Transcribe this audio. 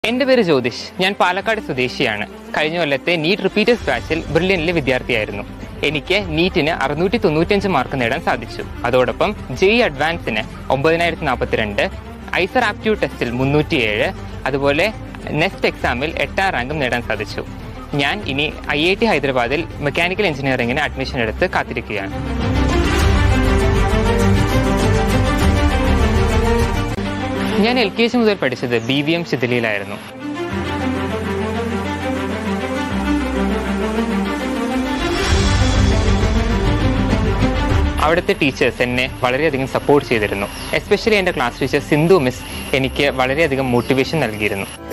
എന്റെ പേര് ജ്യോതിഷ് ഞാൻ പാലക്കാട് സ്വദേശിയാണ് കഴിഞ്ഞ കൊല്ലത്തെ നീറ്റ് റിപ്പീറ്റേഴ്സ് ബാച്ചിൽ ബ്രില്യനിലെ വിദ്യാർത്ഥിയായിരുന്നു എനിക്ക് നീറ്റിന് അറുന്നൂറ്റി തൊണ്ണൂറ്റിയഞ്ച് മാർക്ക് നേടാൻ സാധിച്ചു അതോടൊപ്പം ജെഇ അഡ്വാൻസിന് ഒമ്പതിനായിരത്തി നാൽപ്പത്തിരണ്ട് ഐസർ ആപ്റ്റ്യൂഡ് ടെസ്റ്റിൽ മുന്നൂറ്റിയേഴ് അതുപോലെ നെക്സ്റ്റ് എക്സാമിൽ എട്ടാം റാങ്കും നേടാൻ സാധിച്ചു ഞാൻ ഇനി ഐ ഐ ടി ഹൈദരാബാദിൽ മെക്കാനിക്കൽ എഞ്ചിനീയറിംഗിന് അഡ്മിഷൻ എടുത്ത് കാത്തിരിക്കുകയാണ് ഞാൻ എൽ കെ ജി മുതൽ പഠിച്ചത് ബി വി എം ചിതലിയിലായിരുന്നു അവിടുത്തെ ടീച്ചേഴ്സ് എന്നെ വളരെയധികം സപ്പോർട്ട് ചെയ്തിരുന്നു എസ്പെഷ്യലി എൻ്റെ ക്ലാസ് ടീച്ചർ സിന്ധു മിസ് എനിക്ക് വളരെയധികം മോട്ടിവേഷൻ നൽകിയിരുന്നു